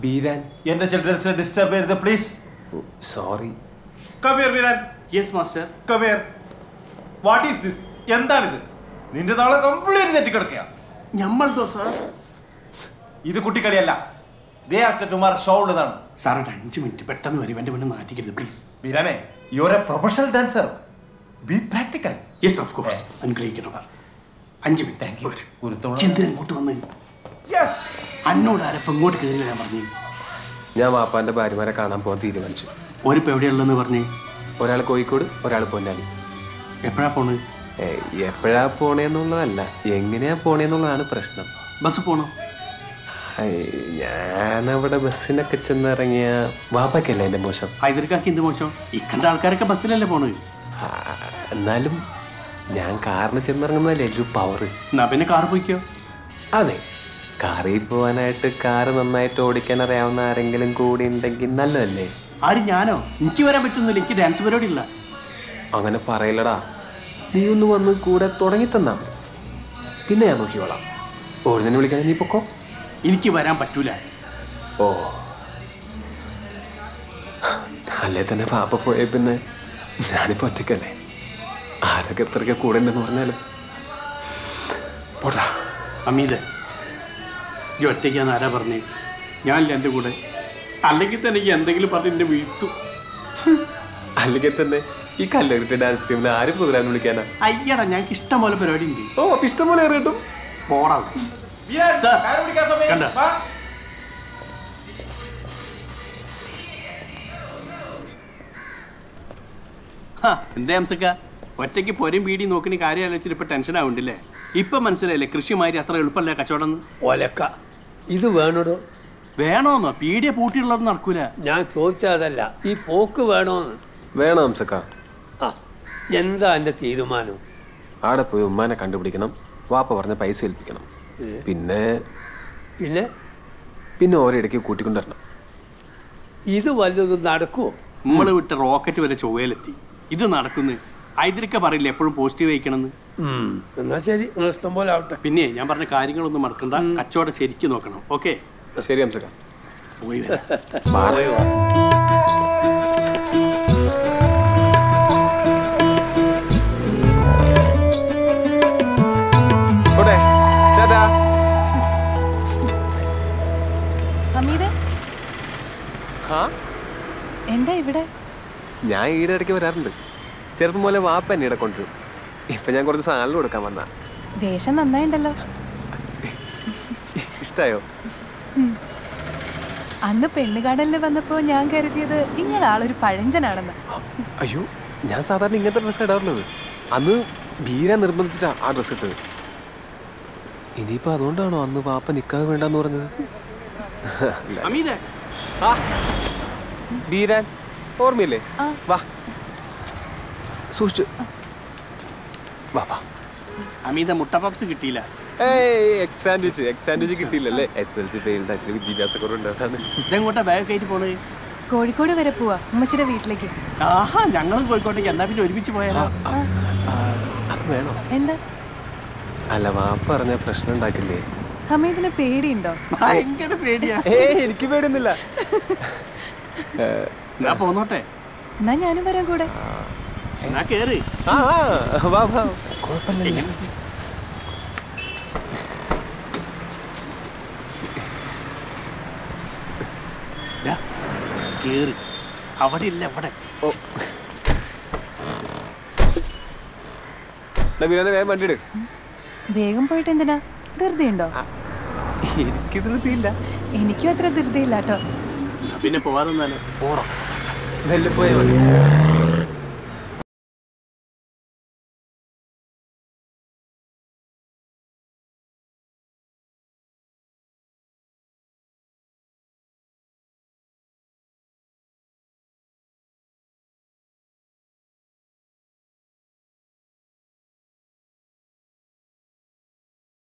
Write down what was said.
ബീരാൻ എന്റെ ചിൽഡ്രൻസിനെ ഡിസ്റ്റർബ് ചെയ്യരുത് please sorry Kabir Beeran yes master Kabir what is this എന്താണിത് നിന്റെ താളം കംപ്ലീറ്റ് തെറ്റിക്കിടക്കുക ഞമ്മൾതോ സാർ ഇത് കുട്ടിക്കളിയല്ല ദേ ആഫ്റ്റർ ടുമാർ ഷോ ഉള്ളതാണ് സാർ ഒരു അഞ്ച് മിനിറ്റ് പെട്ടെന്ന് വരും എൻ്റെ മുന്നിൽ നാട്ടിക്കരുത് പ്ലീസ് ബീരാനെ you are a professional dancer be practical yes of course അനുഗ്രഹിക്കണം അഞ്ച് മിനിറ്റ് Thank you. പോരെ. ഒരു തവണ- എന്തിനാ ഇങ്ങോട്ട് വന്ന് യെസ് അന്നോട് ആരപ്പം ഇങ്ങോട്ട് കയറി വരാൻ പറഞ്ഞു ഞാൻ വാപ്പാന്റെ ഭാര്യമാരെ കാണാൻ പോകാൻ തീരുമാനിച്ചു ഓരിപ്പോ എവിടെയുള്ളതെന്ന് പറഞ്ഞ് ഒരാൾ കോഴിക്കോട് ഒരാൾ പൊന്നാനി എപ്പോഴാ പോണ് ഏയ്, എപ്പോഴാ പോണേന്നുള്ളതല്ല എങ്ങനെയാ പോണേന്നുള്ളതാണ് പ്രശ്നം ബസ് പോണോ ഏയ്, ഞാനവിടെ ബസ്സിനൊക്കെ ചെന്നിറങ്ങിയ വാപ്പയ്ക്കല്ലേ എൻ്റെ മോശം ഹൈദർക്കാക്കി എന്ത് മോശം ഇക്കണ്ട ആൾക്കാരൊക്കെ ബസ്സിലല്ലേ പോണ് ആ, എന്നാലും ഞാൻ കാറിന് ചെന്നിറങ്ങുന്നതല്ലേ ഒരു പവർ എന്നാ പിന്നെ കാർ പോയിക്കോ അതെ കാറിൽ പോകാനായിട്ട് കാറ് നന്നായിട്ട് ഓടിക്കാൻ അറിയാവുന്ന ആരെങ്കിലും കൂടി ഉണ്ടെങ്കിൽ നല്ലതല്ലേ ആര് ഞാനോ എനിക്ക് വരാൻ പറ്റുന്നില്ല എനിക്ക് ഡാൻസ് പരിപാടി ഇല്ല അങ്ങനെ പറയില്ലടാ നീ ഒന്ന് വന്ന് കൂടെ തുടങ്ങി തന്നാ മതി പിന്നെ ഞാൻ നോക്കിക്കോളാം ഓടുന്നതിന് വിളിക്കണേ നീ പൊക്കോ എനിക്ക് വരാൻ പറ്റൂല ഓ അല്ലേ തന്നെ പാപ്പ പോയ പിന്നെ ഞാനിപ്പോ ഒറ്റയ്ക്കല്ലേ ആരൊക്കെ എത്രയൊക്കെ കൂടെ ഉണ്ടെന്ന് പറഞ്ഞാലും പോട്ടാ അമീത് ഈ ഒറ്റയ്ക്കാന്ന് ആരാ പറഞ്ഞേ ഞാനില്ല എൻ്റെ കൂടെ അല്ലെങ്കിൽ തന്നെ എനിക്ക് എന്തെങ്കിലും പറഞ്ഞ് എന്നെ വീഴ്ത്തു അല്ലെങ്കിൽ തന്നെ ഈ കല്ലേറിട്ട് ഡാൻസ് ടീമിന് ആര് പ്രോഗ്രാം വിളിക്കാനാ അയ്യടാ ഞങ്ങൾക്ക് ഇഷ്ടം പോലെ പരിപാടി ഉണ്ട് ഓ അപ്പൊ ഇഷ്ടം പോലെ കയറിയിട്ടും പോടാ ബീരാൻ Sir. കാര്യം പിടിക്കാൻ സമയം കണ്ടോ? വാ. ഹാ, എന്തേ ഹംസക്ക ഒറ്റയ്ക്ക് പൊരും പീടി നോക്കിന് കാര്യം ആലോചിച്ചിട്ട് ഇപ്പൊ ടെൻഷൻ ആവുന്നുണ്ടല്ലേ ഇപ്പൊ മനസ്സിലായില്ലേ കൃഷിമാരി അത്ര എളുപ്പമല്ല കച്ചവടം ഒലക്ക ഇത് വേണോടോ വേണോന്നോ പീടിയ പൂട്ടിയുള്ളത് നടക്കൂല ഞാൻ ചോദിച്ചതല്ല ഈ പോക്ക് വേണോന്ന് വേണം ഹംസക്ക ആ എന്താ എൻ്റെ തീരുമാനം ആടെ പോയി ഉമ്മാനെ കണ്ടുപിടിക്കണം വാപ്പ പറഞ്ഞ പൈസ ഏൽപ്പിക്കണം പിന്നെ പിന്നെ പിന്നെ ഓരിടയ്ക്ക് കൂട്ടിക്കൊണ്ടുവരണം ഇത് വല്ലതും നടക്കുമോ നമ്മള് വിട്ട റോക്കറ്റ് വരെ ചൊവ്വയിലെത്തി ഇത് നടക്കുന്നു ഐതിരിക്ക പറയില്ല എപ്പോഴും പോസിറ്റീവ് അയക്കണമെന്ന് എന്നാ ശരി നിങ്ങൾ ഇഷ്ടം പോലെ ആവട്ടെ പിന്നെ ഞാൻ പറഞ്ഞ കാര്യങ്ങളൊന്നും മറക്കണ്ട കച്ചവടം ശരിക്കും നോക്കണം ഓക്കെ ശരി ഹംസക്ക പോയി വരാം പോയി വാ. പോട്ടെ ചേട്ടാ ഹമീദ് ഹാ എന്താ ഇവിടെ ഞാൻ ഈടെ ഇടയ്ക്ക് വരാറുണ്ട് ചെറുപ്പം പോലെ വാപ്പ എന്നെ ഇവിടെ കൊണ്ടുവരും ഇപ്പൊ ഞാൻ കുറച്ച് സാധനം കൊടുക്കാൻ വന്ന വേഷം നന്നായിണ്ടല്ലോ ഇഷ്ടായോ അന്ന് പെണ്ണുകാണലിന് വന്നപ്പോ ഞാൻ കരുതിയത് ഇങ്ങളാളൊരു പഴഞ്ചനാണെന്ന് അയ്യോ ഞാൻ സാധാരണ ഇങ്ങനത്തെ ഡ്രസ്സ് ഇടാറുള്ളത് അന്ന് ബീര നിർബന്ധിച്ചിട്ടാ ആ ഡ്രസ്സ് ഇട്ടത് ഇനിയിപ്പോ അതുകൊണ്ടാണോ അന്ന് വാപ്പ നിക്കാതെ വേണ്ടെന്ന് പറഞ്ഞത് അല്ല. അമീതേ ആ, ബീരാൻ ഓർമ്മയില്ലേ ആ. വാ സൂക്ഷിച്ചു വാ വാ അമീത മുട്ട പപ്സ് കിട്ടിയില്ല ഏയ് എക്സ് സാൻഡ്വിച്ച് എക്സ് സാൻഡ്വിച്ച് കിട്ടിയില്ലല്ലേ എസ് എൽ സി ഫെയിൽഡ് ആയിട്ട് വിദ്യാഭ്യാസ കുറവുണ്ട് അതാണ് ഇതെങ്ങോട്ടാ ബാഗ് കയറ്റി പോണേ കോഴിക്കോട് വരെ പോവാ ഉമ്മച്ചിയുടെ വീട്ടിലേക്ക് ആഹാ ഞങ്ങളും കോഴിക്കോട്ടേക്ക് എന്നാ പിന്നെ ഒരുമിച്ച് പോയാലോ അത് വേണോ എന്താ അല്ല വാപ്പ പറഞ്ഞ പ്രശ്നം ഉണ്ടാക്കില്ലേ ഹമീദിന് പേടിയുണ്ടോ ഭയങ്കര പേടിയാ ഏ എനിക്ക് പേടിയൊന്നുമില്ല എന്നാ പോന്നോട്ടെ എന്നാ ഞാനും വരാം കൂടെ എന്നാ കേറ് ആ ആ, വാ വാ കുഴപ്പമില്ല ദാ, കേറ് അവിടെ ഇല്ല അവിടെ ഓ ബീരാനെ വേഗം വണ്ടി എടു വേഗം പോയിട്ട് എന്തിനാ ധൃതിയുണ്ടോ എനിക്ക് ധൃതിയില്ല എനിക്കും അത്ര ധൃതിയില്ല കേട്ടോ എന്നാ പിന്നെ പോവാറൊന്നാലോ മെല്ലെ പോയാൽ മതി